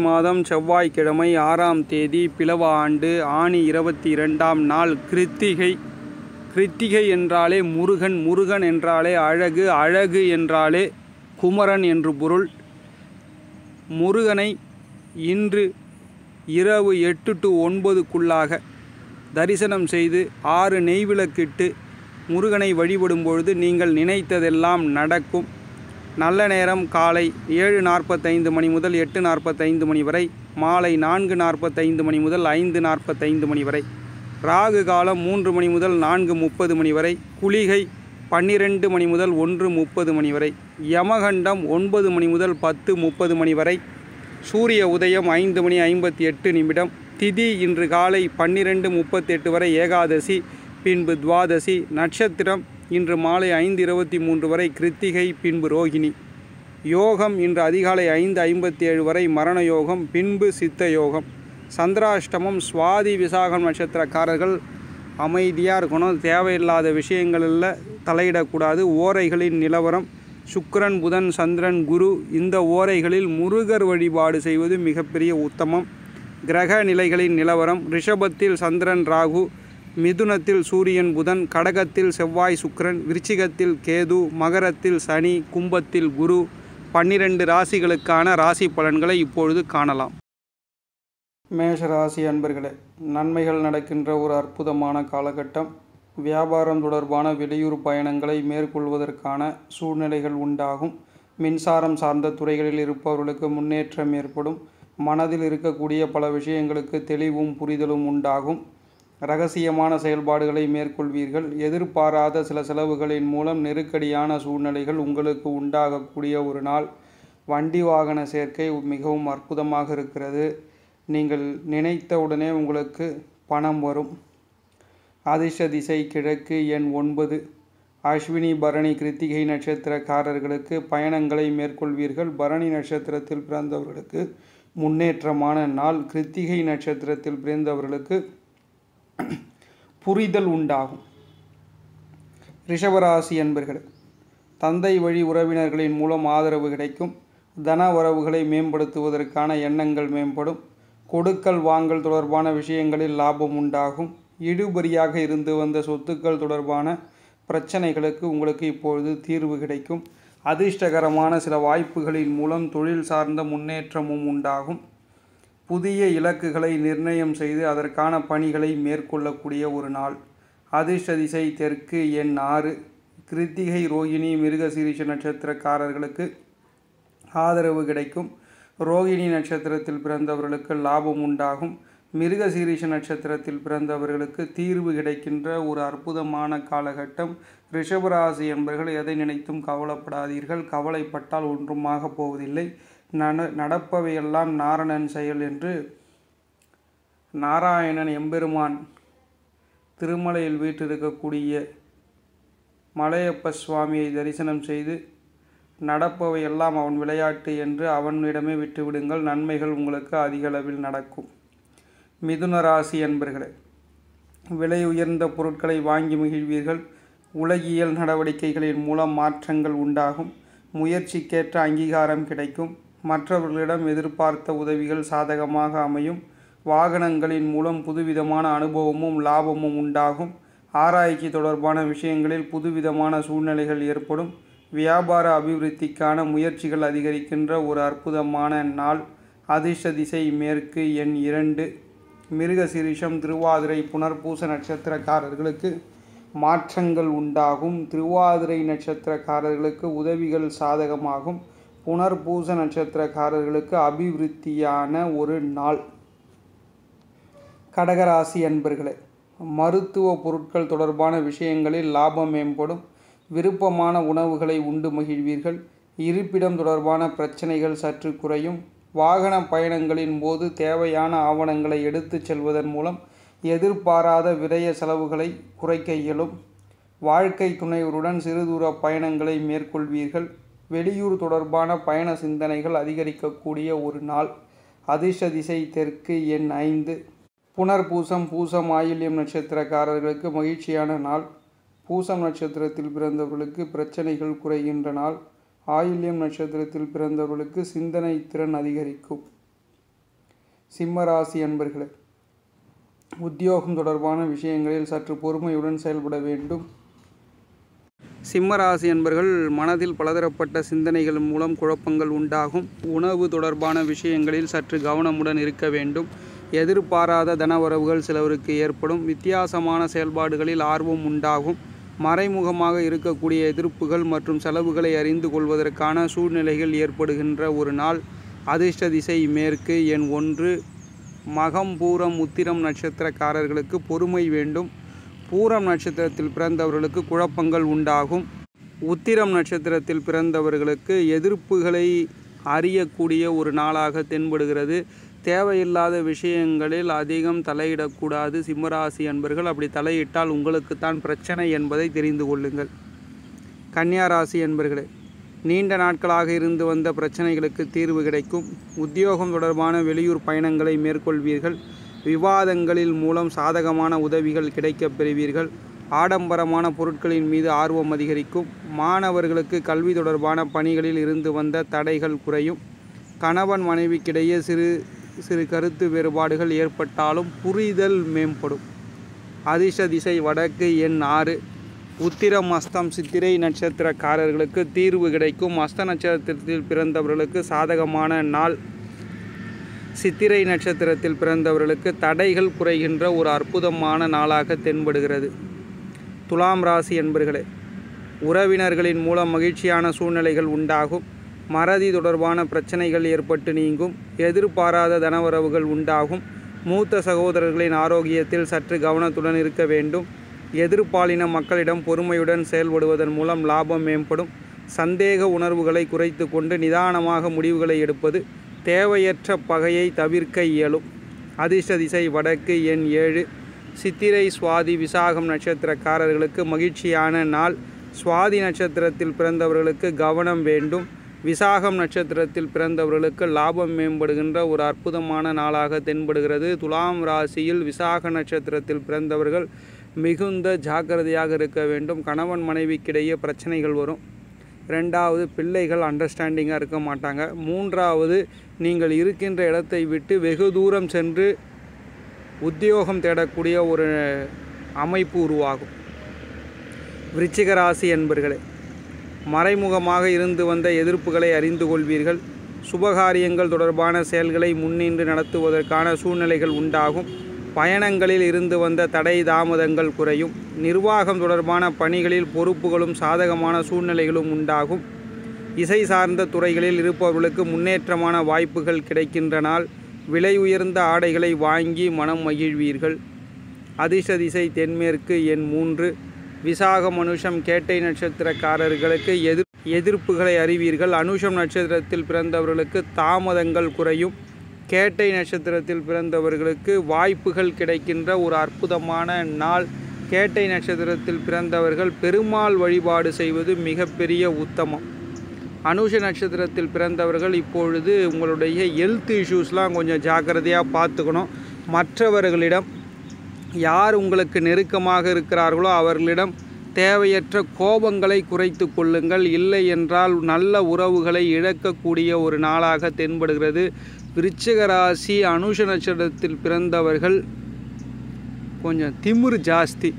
மாதம் செவ்வாய்க்கிழமை ஆறாம் தேதி பிலவ ஆண்டு ஆணி இருபத்தி இரண்டாம் நாள் கிருத்திகை கிருத்திகை என்றாலே முருகன் முருகன் என்றாலே அழகு அழகு என்றாலே குமரன் என்று பொருள் முருகனை இன்று இரவு எட்டு டு ஒன்பதுக்குள்ளாக தரிசனம் செய்து ஆறு நெய்விளக்கிட்டு முருகனை வழிபடும் பொழுது நீங்கள் நினைத்ததெல்லாம் நடக்கும் நல்ல நேரம் காலை ஏழு நாற்பத்தைந்து மணி முதல் எட்டு நாற்பத்தைந்து மணி வரை மாலை நான்கு நாற்பத்தைந்து மணி முதல் ஐந்து நாற்பத்தைந்து மணி வரை ராகு காலம் மூன்று மணி முதல் நான்கு முப்பது மணி வரை குளிகை பன்னிரெண்டு மணி முதல் ஒன்று முப்பது மணி வரை யமகண்டம் ஒன்பது மணி முதல் பத்து முப்பது மணி வரை சூரிய உதயம் ஐந்து மணி ஐம்பத்தி எட்டு நிமிடம் திதி இன்று காலை பன்னிரெண்டு முப்பத்தெட்டு வரை ஏகாதசி பின்பு துவாதசி நட்சத்திரம் இன்று மாலை ஐந்து இருபத்தி மூன்று வரை கிருத்திகை பின்பு ரோகிணி யோகம் இன்று அதிகாலை ஐந்து ஐம்பத்தி ஏழு வரை மரண யோகம் பின்பு சித்த யோகம் சந்திராஷ்டமம் சுவாதி விசாகம் நட்சத்திரக்காரர்கள் அமைதியாக இருக்கணும் தேவையில்லாத விஷயங்களில் தலையிடக்கூடாது ஓரைகளின் நிலவரம் சுக்கிரன் புதன் சந்திரன் குரு இந்த ஓரைகளில் முருகர் வழிபாடு செய்வது மிகப்பெரிய உத்தமம் கிரக நிலைகளின் நிலவரம் ரிஷபத்தில் சந்திரன் ராகு மிதுனத்தில் சூரியன் புதன் கடகத்தில் செவ்வாய் சுக்கிரன் விருச்சிகத்தில் கேது மகரத்தில் சனி கும்பத்தில் குரு பன்னிரண்டு ராசிகளுக்கான ராசி பலன்களை இப்பொழுது காணலாம் மேஷ ராசி அன்பர்களே நன்மைகள் நடக்கின்ற ஒரு அற்புதமான காலகட்டம் வியாபாரம் தொடர்பான வெளியூர் பயணங்களை மேற்கொள்வதற்கான சூழ்நிலைகள் உண்டாகும் மின்சாரம் சார்ந்த துறைகளில் இருப்பவர்களுக்கு முன்னேற்றம் ஏற்படும் மனதில் இருக்கக்கூடிய பல விஷயங்களுக்கு தெளிவும் புரிதலும் உண்டாகும் ரகசியமான செயல்பாடுகளை மேற்கொள்வீர்கள் எதிர்பாராத சில செலவுகளின் மூலம் நெருக்கடியான சூழ்நிலைகள் உங்களுக்கு உண்டாகக்கூடிய ஒரு நாள் வண்டி வாகன சேர்க்கை மிகவும் அற்புதமாக இருக்கிறது நீங்கள் நினைத்த உடனே உங்களுக்கு பணம் வரும் அதிர்ஷ்ட திசை கிழக்கு எண் ஒன்பது அஸ்வினி பரணி கிருத்திகை நட்சத்திரக்காரர்களுக்கு பயணங்களை மேற்கொள்வீர்கள் பரணி நட்சத்திரத்தில் பிறந்தவர்களுக்கு முன்னேற்றமான நாள் கிருத்திகை நட்சத்திரத்தில் பிறந்தவர்களுக்கு புரிதல் உண்டாகும் ரிஷபராசி என்பர்கள் தந்தை வழி உறவினர்களின் மூலம் ஆதரவு கிடைக்கும் தன வரவுகளை மேம்படுத்துவதற்கான எண்ணங்கள் மேம்படும் கொடுக்கல் வாங்கல் தொடர்பான விஷயங்களில் லாபம் உண்டாகும் இழுபறியாக இருந்து வந்த சொத்துக்கள் தொடர்பான பிரச்சனைகளுக்கு உங்களுக்கு இப்பொழுது தீர்வு கிடைக்கும் அதிர்ஷ்டகரமான சில வாய்ப்புகளின் மூலம் தொழில் சார்ந்த முன்னேற்றமும் உண்டாகும் புதிய இலக்குகளை நிர்ணயம் செய்து அதற்கான பணிகளை மேற்கொள்ளக்கூடிய ஒரு நாள் அதிர்ஷ்ட திசை தெற்கு எண் ஆறு கிருத்திகை ரோகிணி மிருகசீரிஷ நட்சத்திரக்காரர்களுக்கு ஆதரவு கிடைக்கும் ரோகிணி நட்சத்திரத்தில் பிறந்தவர்களுக்கு லாபம் உண்டாகும் மிருகசீரிஷ நட்சத்திரத்தில் பிறந்தவர்களுக்கு தீர்வு கிடைக்கின்ற ஒரு அற்புதமான காலகட்டம் ரிஷபராசி என்பர்கள் எதை நினைத்தும் கவலைப்படாதீர்கள் கவலைப்பட்டால் ஒன்றுமாக போவதில்லை நட நடப்பவையெல்லாம் நாரணன் செயல் என்று நாராயணன் எம்பெருமான் திருமலையில் வீற்றிருக்கக்கூடிய மலையப்ப சுவாமியை தரிசனம் செய்து நடப்பவை எல்லாம் அவன் விளையாட்டு என்று அவனிடமே விட்டுவிடுங்கள் நன்மைகள் உங்களுக்கு அதிக அளவில் நடக்கும் மிதுன ராசி என்பர்களே விலை உயர்ந்த பொருட்களை வாங்கி மகிழ்வீர்கள் உலகியல் நடவடிக்கைகளின் மூலம் மாற்றங்கள் உண்டாகும் முயற்சிக்கேற்ற அங்கீகாரம் கிடைக்கும் மற்றவர்களிடம் எதிர்பார்த்த உதவிகள் சாதகமாக அமையும் வாகனங்களின் மூலம் புதுவிதமான அனுபவமும் லாபமும் உண்டாகும் ஆராய்ச்சி தொடர்பான விஷயங்களில் புதுவிதமான சூழ்நிலைகள் ஏற்படும் வியாபார அபிவிருத்திக்கான முயற்சிகள் அதிகரிக்கின்ற ஒரு அற்புதமான நாள் அதிர்ஷ்ட திசை மேற்கு எண் இரண்டு மிருகசிரிஷம் திருவாதிரை புனர்பூச நட்சத்திரக்காரர்களுக்கு மாற்றங்கள் உண்டாகும் திருவாதிரை நட்சத்திரக்காரர்களுக்கு உதவிகள் சாதகமாகும் புனர்பூச நட்சத்திரக்காரர்களுக்கு அபிவிருத்தியான ஒரு நாள் கடகராசி அன்பர்களே மருத்துவ பொருட்கள் தொடர்பான விஷயங்களில் லாபம் மேம்படும் விருப்பமான உணவுகளை உண்டு மகிழ்வீர்கள் இருப்பிடம் தொடர்பான பிரச்சனைகள் சற்று குறையும் வாகன பயணங்களின் போது தேவையான ஆவணங்களை எடுத்துச் செல்வதன் மூலம் எதிர்பாராத விரய செலவுகளை குறைக்க இயலும் வாழ்க்கை துணைவருடன் சிறுதூர பயணங்களை மேற்கொள்வீர்கள் வெளியூர் தொடர்பான பயண சிந்தனைகள் அதிகரிக்கக்கூடிய ஒரு நாள் அதிர்ஷ்ட திசை தெற்கு எண் ஐந்து புனர்பூசம் பூசம் ஆயில்யம் நட்சத்திரக்காரர்களுக்கு மகிழ்ச்சியான நாள் பூசம் நட்சத்திரத்தில் பிறந்தவர்களுக்கு பிரச்சனைகள் குறைகின்ற நாள் ஆயில்யம் நட்சத்திரத்தில் பிறந்தவர்களுக்கு சிந்தனை திறன் அதிகரிக்கும் சிம்ம ராசி அன்பர்களே உத்தியோகம் தொடர்பான விஷயங்களில் சற்று பொறுமையுடன் செயல்பட வேண்டும் சிம்ம ராசி என்பர்கள் மனதில் பலதரப்பட்ட சிந்தனைகள் மூலம் குழப்பங்கள் உண்டாகும் உணவு தொடர்பான விஷயங்களில் சற்று கவனமுடன் இருக்க வேண்டும் எதிர்பாராத தனவரவுகள் சிலருக்கு ஏற்படும் வித்தியாசமான செயல்பாடுகளில் ஆர்வம் உண்டாகும் மறைமுகமாக இருக்கக்கூடிய எதிர்ப்புகள் மற்றும் செலவுகளை அறிந்து கொள்வதற்கான சூழ்நிலைகள் ஏற்படுகின்ற ஒரு நாள் அதிர்ஷ்ட திசை மேற்கு எண் ஒன்று மகம் பூரம் உத்திரம் நட்சத்திரக்காரர்களுக்கு பொறுமை வேண்டும் பூரம் நட்சத்திரத்தில் பிறந்தவர்களுக்கு குழப்பங்கள் உண்டாகும் உத்திரம் நட்சத்திரத்தில் பிறந்தவர்களுக்கு எதிர்ப்புகளை அறியக்கூடிய ஒரு நாளாக தென்படுகிறது தேவையில்லாத விஷயங்களில் அதிகம் தலையிடக்கூடாது சிம்மராசி அன்பர்கள் அப்படி தலையிட்டால் உங்களுக்குத்தான் பிரச்சனை என்பதை தெரிந்து கொள்ளுங்கள் கன்னியா ராசி என்பர்களே நீண்ட நாட்களாக இருந்து வந்த பிரச்சனைகளுக்கு தீர்வு கிடைக்கும் உத்தியோகம் தொடர்பான வெளியூர் பயணங்களை மேற்கொள்வீர்கள் விவாதங்களில் மூலம் சாதகமான உதவிகள் கிடைக்கப் பெறுவீர்கள் ஆடம்பரமான பொருட்களின் மீது ஆர்வம் அதிகரிக்கும் மாணவர்களுக்கு கல்வி தொடர்பான பணிகளில் இருந்து வந்த தடைகள் குறையும் கணவன் மனைவிக்கிடையே சிறு சிறு கருத்து வேறுபாடுகள் ஏற்பட்டாலும் புரிதல் மேம்படும் அதிர்ஷ்ட திசை வடக்கு எண் ஆறு உத்திரம் அஸ்தம் சித்திரை நட்சத்திரக்காரர்களுக்கு தீர்வு கிடைக்கும் அஸ்த நட்சத்திரத்தில் பிறந்தவர்களுக்கு சாதகமான நாள் சித்திரை நட்சத்திரத்தில் பிறந்தவர்களுக்கு தடைகள் குறைகின்ற ஒரு அற்புதமான நாளாக தென்படுகிறது துலாம் ராசி என்பர்களே உறவினர்களின் மூலம் மகிழ்ச்சியான சூழ்நிலைகள் உண்டாகும் மறதி தொடர்பான பிரச்சனைகள் ஏற்பட்டு நீங்கும் எதிர்பாராத தனவரவுகள் உண்டாகும் மூத்த சகோதரர்களின் ஆரோக்கியத்தில் சற்று கவனத்துடன் இருக்க வேண்டும் எதிர்பாலின மக்களிடம் பொறுமையுடன் செயல்படுவதன் மூலம் லாபம் மேம்படும் சந்தேக உணர்வுகளை குறைத்து கொண்டு நிதானமாக முடிவுகளை எடுப்பது தேவையற்ற பகையை தவிர்க்க இயலும் அதிர்ஷ்ட திசை வடக்கு எண் ஏழு சித்திரை சுவாதி விசாகம் நட்சத்திரக்காரர்களுக்கு மகிழ்ச்சியான நாள் சுவாதி நட்சத்திரத்தில் பிறந்தவர்களுக்கு கவனம் வேண்டும் விசாகம் நட்சத்திரத்தில் பிறந்தவர்களுக்கு லாபம் மேம்படுகின்ற ஒரு அற்புதமான நாளாக தென்படுகிறது துலாம் ராசியில் விசாக நட்சத்திரத்தில் பிறந்தவர்கள் மிகுந்த ஜாக்கிரதையாக இருக்க வேண்டும் கணவன் மனைவிக்கிடையே பிரச்சனைகள் வரும் ரெண்டாவது பிள்ளைகள் அண்டர்ஸ்டாண்டிங்காக இருக்க மாட்டாங்க மூன்றாவது நீங்கள் இருக்கின்ற இடத்தை விட்டு வெகு தூரம் சென்று உத்தியோகம் தேடக்கூடிய ஒரு அமைப்பு உருவாகும் விருச்சிக ராசி என்பர்களே மறைமுகமாக இருந்து வந்த எதிர்ப்புகளை அறிந்து கொள்வீர்கள் சுபகாரியங்கள் தொடர்பான செயல்களை முன்னின்று நடத்துவதற்கான சூழ்நிலைகள் உண்டாகும் பயணங்களில் இருந்து வந்த தடை தாமதங்கள் குறையும் நிர்வாகம் தொடர்பான பணிகளில் பொறுப்புகளும் சாதகமான சூழ்நிலைகளும் உண்டாகும் இசை சார்ந்த துறைகளில் இருப்பவர்களுக்கு முன்னேற்றமான வாய்ப்புகள் கிடைக்கின்ற நாள் விலை உயர்ந்த ஆடைகளை வாங்கி மனம் மகிழ்வீர்கள் அதிர்ஷ்ட திசை தென்மேற்கு எண் மூன்று விசாக மனுஷம் கேட்டை நட்சத்திரக்காரர்களுக்கு எதிர் எதிர்ப்புகளை அறிவீர்கள் அனுஷம் நட்சத்திரத்தில் பிறந்தவர்களுக்கு தாமதங்கள் குறையும் கேட்டை நட்சத்திரத்தில் பிறந்தவர்களுக்கு வாய்ப்புகள் கிடைக்கின்ற ஒரு அற்புதமான நாள் கேட்டை நட்சத்திரத்தில் பிறந்தவர்கள் பெருமாள் வழிபாடு செய்வது மிகப்பெரிய உத்தமம் அனுஷ நட்சத்திரத்தில் பிறந்தவர்கள் இப்பொழுது உங்களுடைய ஹெல்த் இஷ்யூஸ்லாம் கொஞ்சம் ஜாக்கிரதையாக பார்த்துக்கணும் மற்றவர்களிடம் யார் உங்களுக்கு நெருக்கமாக இருக்கிறார்களோ அவர்களிடம் தேவையற்ற கோபங்களை குறைத்து கொள்ளுங்கள் இல்லை என்றால் நல்ல உறவுகளை இழக்கக்கூடிய ஒரு நாளாக தென்படுகிறது விருச்சிக ராசி அனுஷ நட்சத்திரத்தில் பிறந்தவர்கள் கொஞ்சம் திமிரு ஜாஸ்தி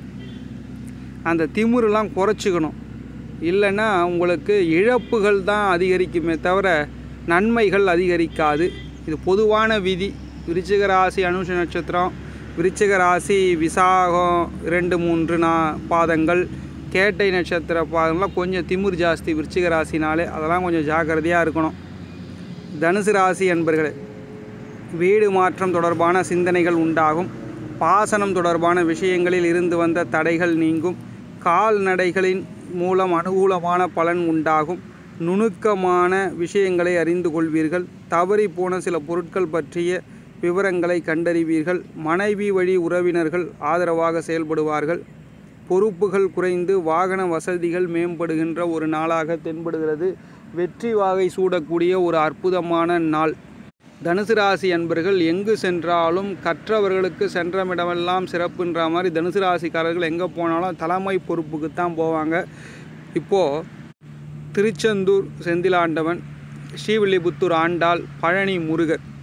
அந்த திமிருலாம் குறைச்சிக்கணும் இல்லைன்னா உங்களுக்கு இழப்புகள் தான் அதிகரிக்குமே தவிர நன்மைகள் அதிகரிக்காது இது பொதுவான விதி விருச்சிக ராசி அனுஷ நட்சத்திரம் விருச்சிக ராசி விசாகம் ரெண்டு மூன்று நா பாதங்கள் கேட்டை நட்சத்திர பாதங்கள்லாம் கொஞ்சம் திமிர் ஜாஸ்தி விருச்சிக ராசினாலே அதெல்லாம் கொஞ்சம் ஜாக்கிரதையாக இருக்கணும் தனுசு ராசி என்பர்களே வீடு மாற்றம் தொடர்பான சிந்தனைகள் உண்டாகும் பாசனம் தொடர்பான விஷயங்களில் இருந்து வந்த தடைகள் நீங்கும் கால்நடைகளின் மூலம் அனுகூலமான பலன் உண்டாகும் நுணுக்கமான விஷயங்களை அறிந்து கொள்வீர்கள் தவறி போன சில பொருட்கள் பற்றிய விவரங்களை கண்டறிவீர்கள் மனைவி வழி உறவினர்கள் ஆதரவாக செயல்படுவார்கள் பொறுப்புகள் குறைந்து வாகன வசதிகள் மேம்படுகின்ற ஒரு நாளாக தென்படுகிறது வெற்றி வாகை சூடக்கூடிய ஒரு அற்புதமான நாள் தனுசு ராசி அன்பர்கள் எங்கு சென்றாலும் கற்றவர்களுக்கு சென்றமிடமெல்லாம் சிறப்புன்ற மாதிரி தனுசு ராசிக்காரர்கள் எங்கே போனாலும் தலைமை பொறுப்புக்கு தான் போவாங்க இப்போது திருச்செந்தூர் செந்திலாண்டவன் ஸ்ரீவில்லிபுத்தூர் ஆண்டாள் பழனி முருகர்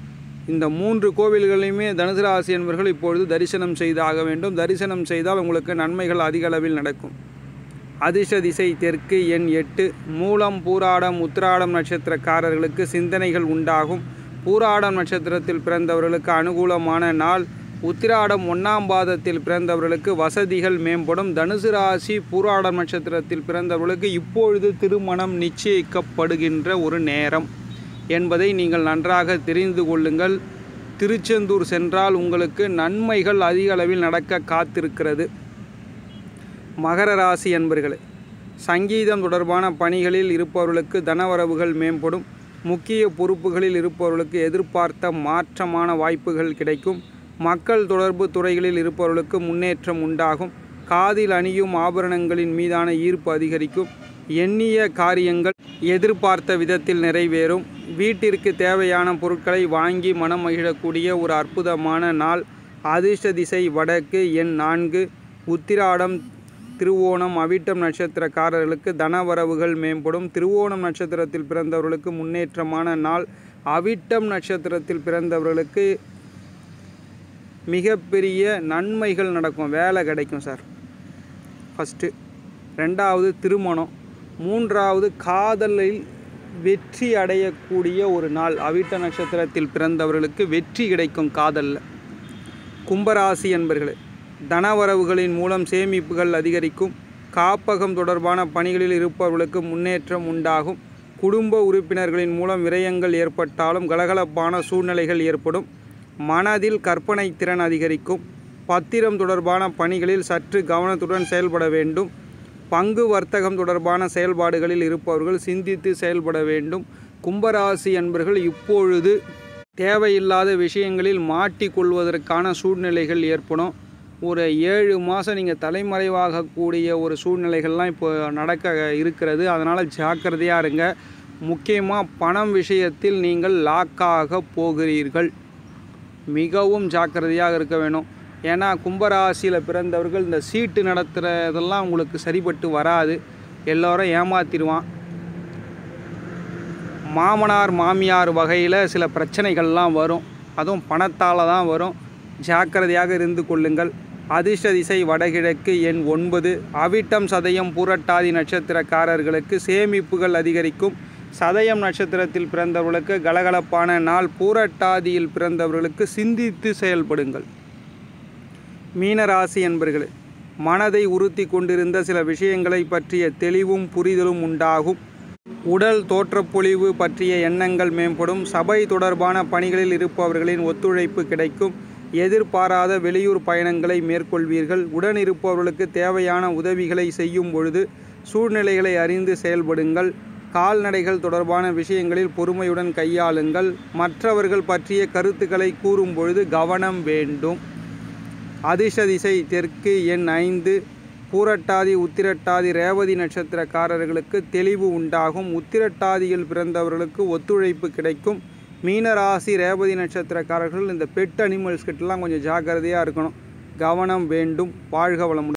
இந்த மூன்று கோவில்களையுமே தனுசு ராசி என்பவர்கள் இப்பொழுது தரிசனம் செய்தாக வேண்டும் தரிசனம் செய்தால் உங்களுக்கு நன்மைகள் அதிக அளவில் நடக்கும் அதிர்ஷ்ட திசை தெற்கு எண் எட்டு மூலம் பூராடம் உத்திராடம் நட்சத்திரக்காரர்களுக்கு சிந்தனைகள் உண்டாகும் பூராடம் நட்சத்திரத்தில் பிறந்தவர்களுக்கு அனுகூலமான நாள் உத்திராடம் ஒன்றாம் பாதத்தில் பிறந்தவர்களுக்கு வசதிகள் மேம்படும் தனுசு ராசி பூராடம் நட்சத்திரத்தில் பிறந்தவர்களுக்கு இப்பொழுது திருமணம் நிச்சயிக்கப்படுகின்ற ஒரு நேரம் என்பதை நீங்கள் நன்றாக தெரிந்து கொள்ளுங்கள் திருச்செந்தூர் சென்றால் உங்களுக்கு நன்மைகள் அதிக அளவில் நடக்க காத்திருக்கிறது மகர ராசி என்பர்களே சங்கீதம் தொடர்பான பணிகளில் இருப்பவர்களுக்கு தனவரவுகள் மேம்படும் முக்கிய பொறுப்புகளில் இருப்பவர்களுக்கு எதிர்பார்த்த மாற்றமான வாய்ப்புகள் கிடைக்கும் மக்கள் தொடர்பு துறைகளில் இருப்பவர்களுக்கு முன்னேற்றம் உண்டாகும் காதில் அணியும் ஆபரணங்களின் மீதான ஈர்ப்பு அதிகரிக்கும் எண்ணிய காரியங்கள் எதிர்பார்த்த விதத்தில் நிறைவேறும் வீட்டிற்கு தேவையான பொருட்களை வாங்கி மனம் மகிழக்கூடிய ஒரு அற்புதமான நாள் அதிர்ஷ்ட திசை வடக்கு எண் நான்கு உத்திராடம் திருவோணம் அவிட்டம் நட்சத்திரக்காரர்களுக்கு தனவரவுகள் மேம்படும் திருவோணம் நட்சத்திரத்தில் பிறந்தவர்களுக்கு முன்னேற்றமான நாள் அவிட்டம் நட்சத்திரத்தில் பிறந்தவர்களுக்கு மிகப்பெரிய நன்மைகள் நடக்கும் வேலை கிடைக்கும் சார் ஃபஸ்ட்டு ரெண்டாவது திருமணம் மூன்றாவது காதலில் வெற்றி அடையக்கூடிய ஒரு நாள் அவிட்ட நட்சத்திரத்தில் பிறந்தவர்களுக்கு வெற்றி கிடைக்கும் காதலில் கும்பராசி என்பர்களே தனவரவுகளின் மூலம் சேமிப்புகள் அதிகரிக்கும் காப்பகம் தொடர்பான பணிகளில் இருப்பவர்களுக்கு முன்னேற்றம் உண்டாகும் குடும்ப உறுப்பினர்களின் மூலம் விரயங்கள் ஏற்பட்டாலும் கலகலப்பான சூழ்நிலைகள் ஏற்படும் மனதில் கற்பனை திறன் அதிகரிக்கும் பத்திரம் தொடர்பான பணிகளில் சற்று கவனத்துடன் செயல்பட வேண்டும் பங்கு வர்த்தகம் தொடர்பான செயல்பாடுகளில் இருப்பவர்கள் சிந்தித்து செயல்பட வேண்டும் கும்பராசி என்பர்கள் இப்பொழுது தேவையில்லாத விஷயங்களில் மாட்டிக்கொள்வதற்கான சூழ்நிலைகள் ஏற்படும் ஒரு ஏழு மாதம் நீங்கள் தலைமறைவாகக்கூடிய ஒரு சூழ்நிலைகள்லாம் இப்போ நடக்க இருக்கிறது அதனால் ஜாக்கிரதையாக இருங்க முக்கியமாக பணம் விஷயத்தில் நீங்கள் லாக்காக போகிறீர்கள் மிகவும் ஜாக்கிரதையாக இருக்க வேணும் ஏன்னா கும்பராசியில் பிறந்தவர்கள் இந்த சீட்டு நடத்துகிறதெல்லாம் உங்களுக்கு சரிப்பட்டு வராது எல்லோரும் ஏமாத்திடுவான் மாமனார் மாமியார் வகையில் சில பிரச்சனைகள்லாம் வரும் அதுவும் பணத்தால் தான் வரும் ஜாக்கிரதையாக இருந்து கொள்ளுங்கள் அதிர்ஷ்ட திசை வடகிழக்கு எண் ஒன்பது அவிட்டம் சதயம் பூரட்டாதி நட்சத்திரக்காரர்களுக்கு சேமிப்புகள் அதிகரிக்கும் சதயம் நட்சத்திரத்தில் பிறந்தவர்களுக்கு கலகலப்பான நாள் பூரட்டாதியில் பிறந்தவர்களுக்கு சிந்தித்து செயல்படுங்கள் மீனராசி என்பர்களே மனதை உறுத்தி கொண்டிருந்த சில விஷயங்களை பற்றிய தெளிவும் புரிதலும் உண்டாகும் உடல் தோற்றப்பொழிவு பற்றிய எண்ணங்கள் மேம்படும் சபை தொடர்பான பணிகளில் இருப்பவர்களின் ஒத்துழைப்பு கிடைக்கும் எதிர்பாராத வெளியூர் பயணங்களை மேற்கொள்வீர்கள் உடன் இருப்பவர்களுக்கு தேவையான உதவிகளை செய்யும் பொழுது சூழ்நிலைகளை அறிந்து செயல்படுங்கள் கால்நடைகள் தொடர்பான விஷயங்களில் பொறுமையுடன் கையாளுங்கள் மற்றவர்கள் பற்றிய கருத்துக்களை கூறும் பொழுது கவனம் வேண்டும் அதிர்ஷ்ட திசை தெற்கு எண் ஐந்து பூரட்டாதி உத்திரட்டாதி ரேவதி நட்சத்திரக்காரர்களுக்கு தெளிவு உண்டாகும் உத்திரட்டாதியில் பிறந்தவர்களுக்கு ஒத்துழைப்பு கிடைக்கும் மீனராசி ரேவதி நட்சத்திரக்காரர்கள் இந்த பெட் அனிமல்ஸ் கிட்டலாம் கொஞ்சம் ஜாக்கிரதையாக இருக்கணும் கவனம் வேண்டும் வாழ்க வளமுடன்